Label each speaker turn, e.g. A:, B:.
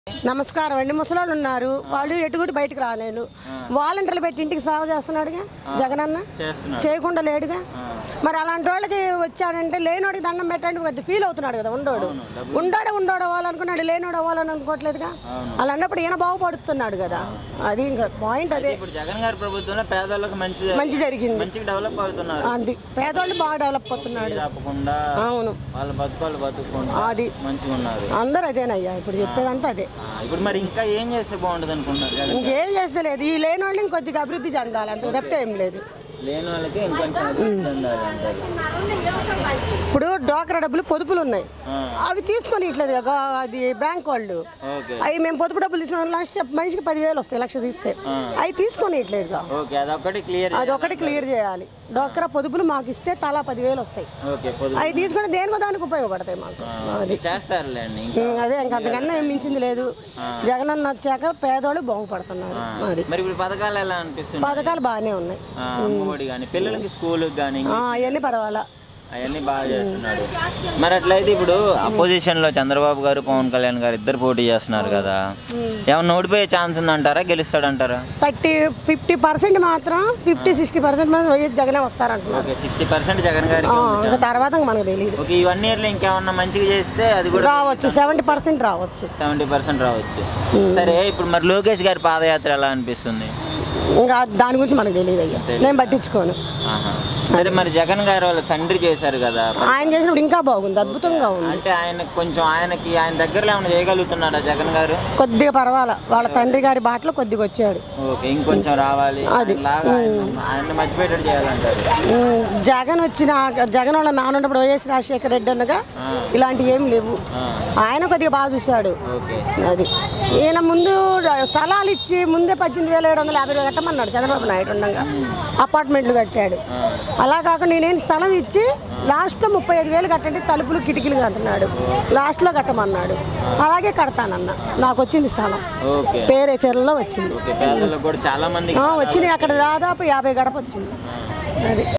A: నమస్కారం అండి ముసలోళ్ళు ఉన్నారు వాళ్ళు ఎటుగుటి బయటకు రాలేరు వాలంటీర్లు పెట్టి ఇంటికి సేవ చేస్తున్నాడుగా జగనన్న
B: చేస్తున్నారు
A: చేయకుండా లేడుగా మరి అలాంటి వాళ్ళకి వచ్చాడంటే లేనోడికి దండం పెట్టడానికి కొద్ది ఫీల్ అవుతున్నాడు కదా ఉండోడు ఉండోడే ఉండోడు అవ్వాలనుకున్నాడు లేనోడు అవ్వాలని అనుకోవట్లేదుగా అలా అన్నప్పుడు ఈయన బాగుపడుతున్నాడు కదా అది ఇంకా పాయింట్ అదే
B: ఇప్పుడు జగన్ గారి ప్రభుత్వంలో పేదవాళ్ళకి మంచి
A: మంచి జరిగింది
B: మంచిగా డెవలప్ అవుతున్నారు
A: అది పేదోళ్ళు బాగా డెవలప్ అవుతున్నాడు
B: తప్పకుండా
A: అవును
B: వాళ్ళ బతుకాలు బతుకుంటా
A: అది
B: మంచిగా ఉన్నారు
A: అందరూ అదేనయ్యా ఇప్పుడు చెప్పేదంతా అదే
B: ఆ, ఇప్పుడు మరి ఇంకా ఏం చేస్తే బాగుంటుంది అనుకుంటున్నారు జగన్
A: ఇంకేం చేస్తే లేదు ఈ లేని వాళ్ళు ఇంకొద్దిగా అభివృద్ధి చెందాలి అంత తప్పితే ఏం లేదు
B: లేని వాళ్ళకి ఇంకొంచెం అభివృద్ధి ఉండాలి అంటారు
A: ఇప్పుడు డోక్రా డబ్బులు పొదుపులు ఉన్నాయి
B: ఆ,
A: అవి తీసుకొని ఇట్లేదు కదా అది బ్యాంక్ వాళ్ళు
B: ఓకే
A: అవి మేము పొదుపు డబ్బులు తీసుకున్న లక్ష మనిషికి పదివేలు వస్తాయి లక్ష తీస్తే అవి తీసుకొని ఇట్లేదుగా
B: ఓకే అదొక్కటి క్లియర్
A: అది ఒకటి క్లియర్ చేయాలి డోక్రా పొదుపులు మాకు ఇస్తే తలా పదివేలు వస్తాయి
B: ఓకే పొదుపు
A: అవి తీసుకొని దేనికో దానికి ఉపయోగపడతాయి మాకు అది
B: చేస్తారులేండి ఇంకా
A: ఉం, అదే ఇంకా అంతకన్నా ఏం మించింది లేదు జగన్ అన్న వచ్చాక పేదోళ్ళు బాగుపడుతున్నారు అది
B: మరి ఇప్పుడు పథకాలు ఎలా అనిపిస్తుంది
A: పథకాలు బాగానే ఉన్నాయి
B: ఆ, అమ్మఒడి కానీ పిల్లలకి స్కూల్కి కానీ
A: ఆ, అవన్నీ పర్వాలా
B: అవన్నీ బాగా చేస్తున్నాడు మరి అట్లయితే ఇప్పుడు అపోజిషన్ లో చంద్రబాబు గారు పవన్ కళ్యాణ్ గారు ఇద్దరు పోటీ చేస్తున్నారు కదా ఏమన్నా ఓడిపోయే ఛాన్స్ ఉందంటారా గెలుస్తాడంటారా
A: థర్టీ ఫిఫ్టీ పర్సెంట్ మాత్రం ఫిఫ్టీ సిక్స్టీ పర్సెంట్ మంది వైఎస్ జగనే వస్తారంటున్నారు
B: ఓకే సిక్స్టీ పర్సెంట్ జగన్ గారికి
A: ఆ,
B: ఉంది
A: ఇంకా తర్వాత ఇంకా మనకు తెలియదు
B: ఓకే ఈ వన్ ఇయర్ లో ఇంకేమన్నా మంచిగా చేస్తే అది కూడా
A: రావచ్చు సెవెంటీ పర్సెంట్ రావచ్చు
B: సెవెంటీ పర్సెంట్ రావచ్చు సరే ఇప్పుడు మరి లోకేష్ గారి పాదయాత్ర ఎలా అనిపిస్తుంది
A: ఇంకా దాని గురించి మనకు తెలియదు అయ్యా నేను పట్టించుకోను
B: ఆహా. సరే మరి జగన్ గారు వాళ్ళ తండ్రి చేశారు కదా
A: ఆయన చేసినప్పుడు ఇంకా బాగుంది అద్భుతంగా ఉంది
B: అంటే ఆయన కొంచెం ఆయనకి ఆయన దగ్గరలో ఏమైనా చేయగలుగుతున్నాడా జగన్ గారు
A: కొద్దిగా పర్వాలా వాళ్ళ తండ్రి గారి బాటలో కొద్దిగా వచ్చాడు
B: ఓకే ఇంకొంచెం రావాలి
A: అది.
B: లాగా ఆయన మర్చిపోయేటట్టు చేయాలంటారు
A: ఉమ్, జగన్ వచ్చిన జగన్ వాళ్ళ నాన్నప్పుడు వైఎస్ రాజశేఖర రెడ్డి అనగా ఇలాంటివి ఏం లేవు
B: ఆ,
A: ఆయన కొద్దిగా బాగా చూశాడు
B: ఓకే
A: అది ఈయన ముందు స్థలాలు ఇచ్చి ముందే పద్దెనిమిది వేల ఏడు వందల యాభై వేలు కట్టమన్నాడు చంద్రబాబు నాయుడు ఉండగా అపార్ట్మెంట్లు కట్టాడు అలా కాకుండా నేను స్థలం ఇచ్చి లాస్ట్లో ముప్పై ఐదు వేలు కట్టండి తలుపులు కిటికీలు కట్టినాడు లాస్ట్లో కట్టమన్నాడు అలాగే కడతానన్న నాకు వచ్చింది స్థలం
B: ఓకే
A: పేరే చెర్లలో వచ్చింది
B: ఓకే పేదలకు కూడా చాలా మంది
A: ఆ, వచ్చినాయి అక్కడ దాదాపు యాభై గడప వచ్చింది అది